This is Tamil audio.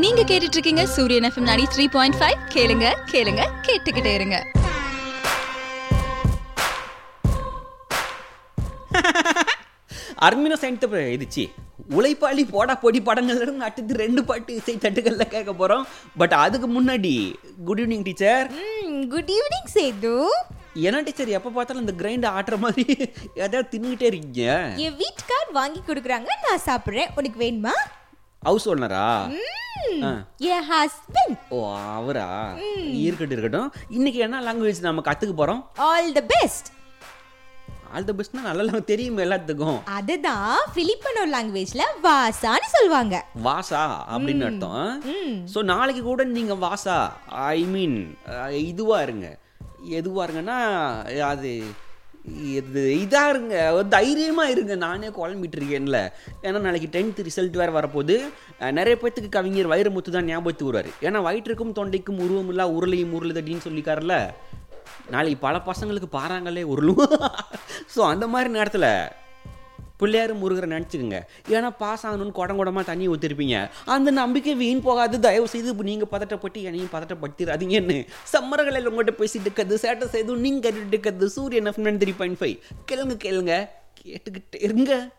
நீங்க கேட்டுட்டு இருக்கீங்க சூரியன் எஃப்எம் 93.5 த்ரீ பாயிண்ட் ஃபைவ் கேளுங்க கேளுங்க கேட்டுக்கிட்டே இருங்க அர்மினோ சைன்ட் இதுச்சு உழைப்பாளி போடா பொடி படங்கள்ல இருந்து அடுத்து ரெண்டு பாட்டு இசை தட்டுகள்ல கேட்க போறோம் பட் அதுக்கு முன்னாடி good evening teacher good evening Sethu என்ன டீச்சர் எப்ப பார்த்தாலும் இந்த கிரைண்ட் ஆட்டுற மாதிரி ஏதாவது தின்னுகிட்டே இருக்கீங்க என் வீட்டுக்கார் வாங்கி கொடுக்குறாங்க நான் சாப்பிடுறேன் உனக்கு வேணுமா ஹவுஸ் ஓனரா ம், என் ஹஸ்பண்ட் ஓ அவரா இருக்கட்டும் இருக்கட்டும் இன்னைக்கு என்ன லாங்குவேஜ் நம்ம கத்துக்க போறோம் all the best all the பெஸ்ட்னா நல்லா தெரியும் எல்லாத்துக்கும் அதுதான் பிலிப்பனோ லாங்குவேஜ்ல வாசான்னு சொல்லுவாங்க வாசா அப்படின்னு அர்த்தம் ஸோ நாளைக்கு கூட நீங்க வாசா ஐ மீன் இதுவா இருங்க எதுவா இருங்கன்னா அது இது இதா இருங்க ஒரு தைரியமா இருங்க நானே குழம்பிட்டு இருக்கேன்ல ஏன்னா நாளைக்கு டென்த் ரிசல்ட் வேற வரப்போகுது அஹ், நிறைய பேத்துக்கு கவிஞர் வைரமுத்து தான் ஞாபகத்துக்கு வருவார் ஏன்னா வயிற்றுக்கும் தொண்டைக்கும் உருவமில்லா உருளையும் உருளுதடின்னு சொல்லிக்காருல்ல நாளைக்கு பல பசங்களுக்கு பாறாங்களே உருளும் ஸோ அந்த மாதிரி நேரத்தில் பிள்ளையார் முருகரை நினச்சிக்கோங்க ஏன்னா பாஸ் ஆகணும்னு குடம் குடமாக தண்ணி ஊற்றிருப்பீங்க அந்த நம்பிக்கை வீண் போகாது தயவு செய்து இப்போ நீங்கள் பதட்டப்பட்டு என்னையும் பதட்டப்படுத்திடாதீங்கன்னு சம்மரகளில் உங்கள்கிட்ட பேசிட்டு இருக்கிறது சேட்டை செய்து நீங்கள் கேட்டுட்டு இருக்கிறது சூரியன் எஃப்எம் த்ரீ பாயிண்ட் ஃபைவ் கேளுங்க கேளுங்க கேட்டுக்கிட்டே இருங்க